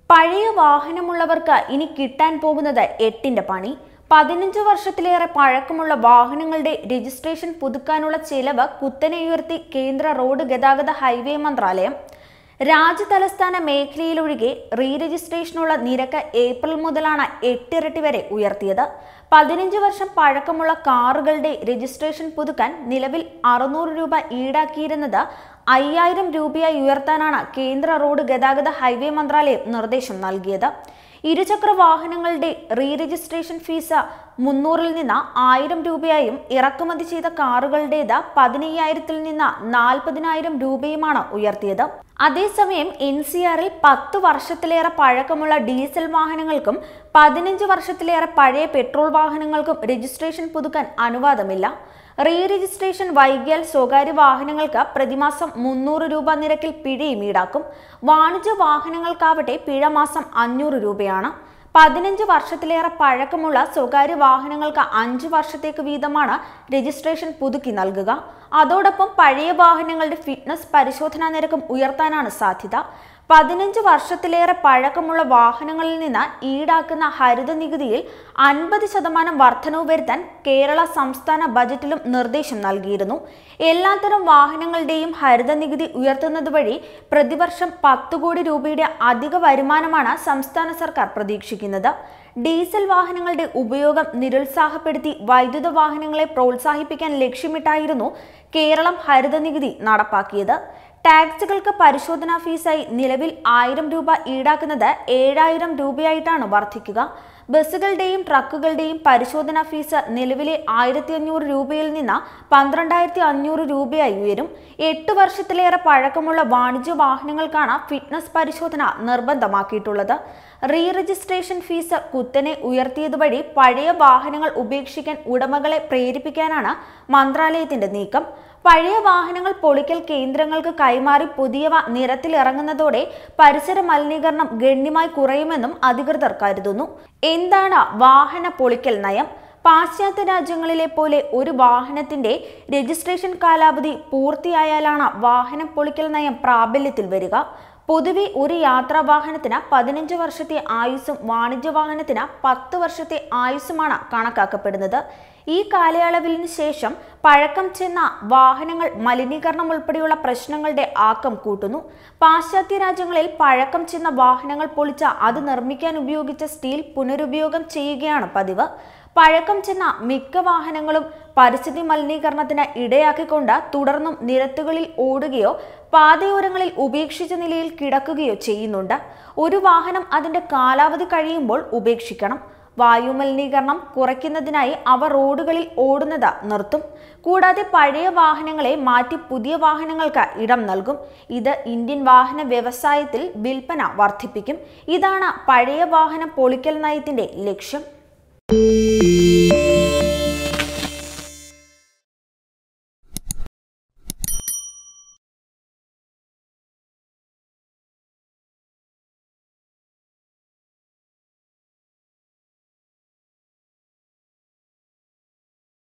പഴയ വാഹനമുള്ളവർക്ക് ഇനി കിട്ടാൻ പോകുന്നത് എട്ടിന്റെ പണി പതിനഞ്ച് വർഷത്തിലേറെ പഴക്കമുള്ള വാഹനങ്ങളുടെ രജിസ്ട്രേഷൻ പുതുക്കാനുള്ള ചെലവ് കുത്തനെ ഉയർത്തി കേന്ദ്ര റോഡ് ഗതാഗത ഹൈവേ മന്ത്രാലയം രാജ്യതലസ്ഥാന മേഖലയിലൊഴികെ റീ രജിസ്ട്രേഷനുള്ള നിരക്ക് ഏപ്രിൽ മുതലാണ് എട്ടിരട്ടി വരെ ഉയർത്തിയത് പതിനഞ്ച് വർഷം പഴക്കമുള്ള കാറുകളുടെ രജിസ്ട്രേഷൻ പുതുക്കാൻ നിലവിൽ അറുന്നൂറ് രൂപ ഈടാക്കിയിരുന്നത് അയ്യായിരം രൂപയായി ഉയർത്താനാണ് കേന്ദ്ര റോഡ് ഗതാഗത ഹൈവേ മന്ത്രാലയം നിർദ്ദേശം നൽകിയത് ഇരുചക്ര വാഹനങ്ങളുടെ റീ രജിസ്ട്രേഷൻ ഫീസ് മുന്നൂറിൽ നിന്ന് ആയിരം രൂപയായും ഇറക്കുമതി ചെയ്ത കാറുകളുടേത് പതിനയ്യായിരത്തിൽ നിന്ന് നാൽപ്പതിനായിരം രൂപയുമാണ് ഉയർത്തിയത് അതേസമയം എൻ സി ആറിൽ പത്ത് വർഷത്തിലേറെ പഴക്കമുള്ള ഡീസൽ വാഹനങ്ങൾക്കും പതിനഞ്ച് വർഷത്തിലേറെ പഴയ പെട്രോൾ വാഹനങ്ങൾക്കും രജിസ്ട്രേഷൻ പുതുക്കാൻ അനുവാദമില്ല റീ രജിസ്ട്രേഷൻ വൈകിയാൽ സ്വകാര്യ വാഹനങ്ങൾക്ക് പ്രതിമാസം മുന്നൂറ് രൂപ നിരക്കിൽ പിഴയും ഈടാക്കും വാണിജ്യ വാഹനങ്ങൾക്കാവട്ടെ പിഴ മാസം അഞ്ഞൂറ് രൂപയാണ് പതിനഞ്ച് വർഷത്തിലേറെ പഴക്കമുള്ള സ്വകാര്യ വാഹനങ്ങൾക്ക് അഞ്ച് വർഷത്തേക്ക് വീതമാണ് രജിസ്ട്രേഷൻ പുതുക്കി നൽകുക അതോടൊപ്പം പഴയ വാഹനങ്ങളുടെ ഫിറ്റ്നസ് പരിശോധനാ നിരക്കും ഉയർത്താനാണ് സാധ്യത പതിനഞ്ച് വർഷത്തിലേറെ പഴക്കമുള്ള വാഹനങ്ങളിൽ നിന്ന് ഈടാക്കുന്ന ഹരിത നികുതിയിൽ അൻപത് ശതമാനം വർധനവ് വരുത്താൻ കേരള സംസ്ഥാന ബജറ്റിലും നിർദ്ദേശം നൽകിയിരുന്നു എല്ലാത്തരം വാഹനങ്ങളുടെയും ഹരിത നികുതി ഉയർത്തുന്നത് വഴി പ്രതിവർഷം പത്ത് കോടി രൂപയുടെ അധിക വരുമാനമാണ് സംസ്ഥാന സർക്കാർ പ്രതീക്ഷിക്കുന്നത് ഡീസൽ വാഹനങ്ങളുടെ ഉപയോഗം നിരുത്സാഹപ്പെടുത്തി വൈദ്യുത വാഹനങ്ങളെ പ്രോത്സാഹിപ്പിക്കാൻ ലക്ഷ്യമിട്ടായിരുന്നു കേരളം ഹരിത നികുതി നടപ്പാക്കിയത് ടാക്സുകൾക്ക് പരിശോധനാ ഫീസായി നിലവിൽ ആയിരം രൂപ ഈടാക്കുന്നത് ഏഴായിരം രൂപയായിട്ടാണ് വർദ്ധിക്കുക ബസ്സുകളുടെയും ട്രക്കുകളുടെയും പരിശോധനാ ഫീസ് നിലവിലെ ആയിരത്തി അഞ്ഞൂറ് രൂപയിൽ നിന്ന് പന്ത്രണ്ടായിരത്തി അഞ്ഞൂറ് രൂപയായി ഉയരും എട്ട് വർഷത്തിലേറെ പഴക്കമുള്ള വാണിജ്യ വാഹനങ്ങൾക്കാണ് ഫിറ്റ്നസ് പരിശോധന നിർബന്ധമാക്കിയിട്ടുള്ളത് റീ രജിസ്ട്രേഷൻ ഫീസ് കുത്തനെ ഉയർത്തിയത് വഴി പഴയ വാഹനങ്ങൾ ഉപേക്ഷിക്കാൻ ഉടമകളെ പ്രേരിപ്പിക്കാനാണ് മന്ത്രാലയത്തിന്റെ നീക്കം പഴയ വാഹനങ്ങൾ പൊളിക്കൽ കേന്ദ്രങ്ങൾക്ക് കൈമാറി പുതിയവ നിരത്തിലിറങ്ങുന്നതോടെ പരിസര മലിനീകരണം ഗണ്യമായി കുറയുമെന്നും അധികൃതർ കരുതുന്നു എന്താണ് വാഹന പൊളിക്കൽ നയം പാശ്ചാത്യ രാജ്യങ്ങളിലെ പോലെ ഒരു വാഹനത്തിന്റെ രജിസ്ട്രേഷൻ കാലാവധി പൂർത്തിയായാലാണ് വാഹന പൊളിക്കൽ നയം പ്രാബല്യത്തിൽ വരിക പൊതുവെ ഒരു യാത്രാ വാഹനത്തിന് പതിനഞ്ച് വർഷത്തെ ആയുസ്സും വാണിജ്യ വാഹനത്തിന് പത്ത് വർഷത്തെ ആയുസ്സുമാണ് കണക്കാക്കപ്പെടുന്നത് ഈ കാലയളവിന് ശേഷം പഴക്കം ചെന്ന വാഹനങ്ങൾ മലിനീകരണം ഉൾപ്പെടെയുള്ള പ്രശ്നങ്ങളുടെ ആക്കം കൂട്ടുന്നു പാശ്ചാത്യ രാജ്യങ്ങളിൽ പഴക്കം ചെന്ന വാഹനങ്ങൾ പൊളിച്ച അത് നിർമ്മിക്കാൻ ഉപയോഗിച്ച സ്റ്റീൽ പുനരുപയോഗം ചെയ്യുകയാണ് പതിവ് പഴക്കം ചെന്ന മിക്ക വാഹനങ്ങളും പരിസ്ഥിതി മലിനീകരണത്തിന് ഇടയാക്കിക്കൊണ്ട് തുടർന്നും നിരത്തുകളിൽ ഓടുകയോ പാതയോരങ്ങളിൽ ഉപേക്ഷിച്ച നിലയിൽ കിടക്കുകയോ ചെയ്യുന്നുണ്ട് ഒരു വാഹനം അതിന്റെ കാലാവധി കഴിയുമ്പോൾ ഉപേക്ഷിക്കണം വായു മലിനീകരണം കുറയ്ക്കുന്നതിനായി അവ റോഡുകളിൽ ഓടുന്നത് നിർത്തും കൂടാതെ പഴയ വാഹനങ്ങളെ മാറ്റി പുതിയ വാഹനങ്ങൾക്ക് ഇടം നൽകും ഇത് ഇന്ത്യൻ വാഹന വ്യവസായത്തിൽ വിൽപ്പന വർദ്ധിപ്പിക്കും ഇതാണ് പഴയ വാഹന പൊളിക്കൽ നയത്തിന്റെ ലക്ഷ്യം